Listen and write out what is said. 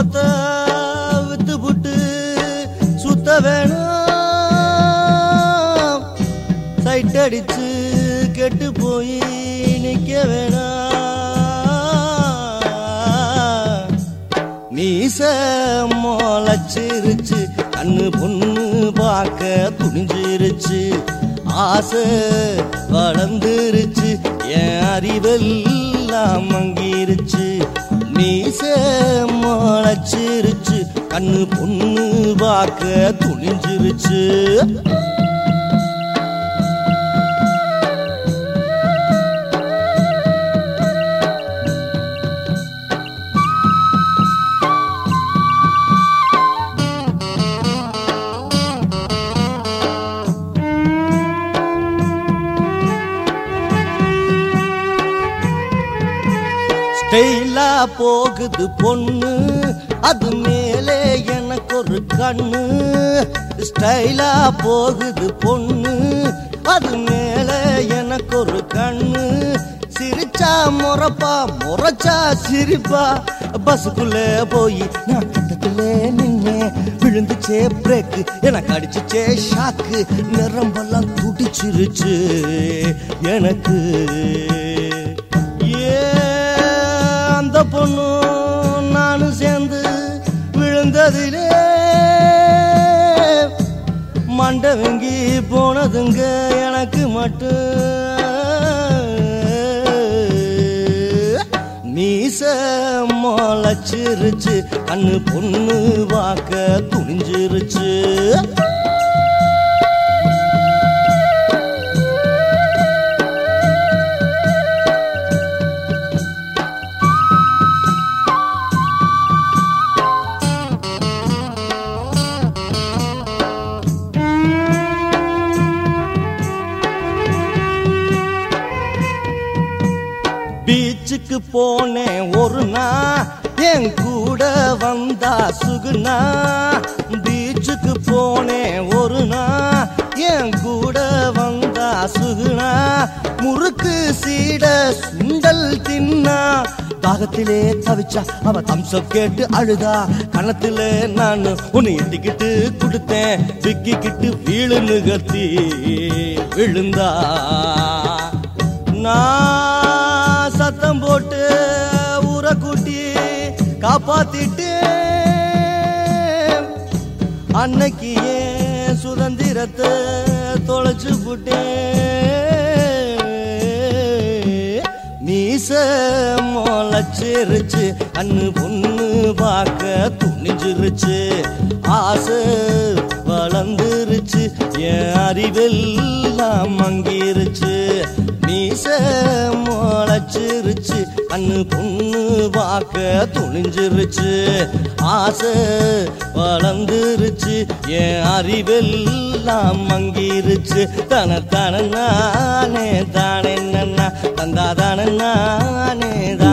குப்பத்த with புட்டு சுத்த வேணும் side அடிச்சு கெட்டு போய் நிக்க வேணாம் மீச மொளச்சிருச்சு கண்ணு பொண்ணு பார்க்க துணிஞ்சிருச்சு ஆசை வளர்ந்துருச்சு என் அறிவெல்லாம் மங்கிருச்சு மீச மொளச்சிருச்சு கண்ணு பொண்ணு பார்க்க துணிஞ்சிருச்சு ஸ்டைலா போகுது பொண்ணு அது மேலே எனக்கு ஒரு கண்ணு ஸ்டைலா போகுது பொண்ணு அது மேலே எனக்கு ஒரு கண்ணு சிரிச்சா முறப்பா முறைச்சா சிரிப்பா பஸ்ஸுக்குள்ள போய் நான் கட்டத்துல நின்னே விழுந்துச்சே பிரேக் எனக்கு அடிச்சுச்சே ஷாக்கு நிறம்பெல்லாம் துடிச்சிருச்சு எனக்கு ஏ அந்த பொண்ணு நானும் சேர்ந்து விழுந்ததிலே மண்டவங்கி போனதுங்க எனக்கு மட்டும் மீச மொளச்சிருச்சு கண்ணு பொண்ணு வாக்க துணிஞ்சிருச்சு பீச்சுக்கு போனேன் ஒரு நாள் என் கூட வந்தா சுகுணா பீச்சுக்கு போனேன் ஒரு நாள் என் கூட வந்தா சுகுணா முறுக்கு சீட சுண்டல் தின்னா தாகத்திலே தவிச்சா அவ தம்சப் கேட்டு அழுதா கணத்துல நான் உன்னை எட்டிக்கிட்டு கொடுத்தேன் விக்கிக்கிட்டு வீழு நிகழ்த்தி விழுந்தா நான் சத்தம் போட்டு ஊரை கூட்டி காப்பாத்திட்டு அன்னைக்கு ஏன் சுதந்திரத்தை தொலைச்சு போட்டேன் மீச முளைச்சிருச்சு கண்ணு பொண்ணு பார்க்க துணிஞ்சிருச்சு ஆசை வளர்ந்துருச்சு என் அறிவெல்லாம் மங்கிருச்சு மீச முளைச்சிருச்சு கண்ணு பொண்ணு பார்க்க துணிஞ்சிருச்சு ஆசை வளர்ந்துருச்சு என் அறிவெல்லாம் மங்கிருச்சு தன தானே தானே நன்னா தந்தா தானே நானே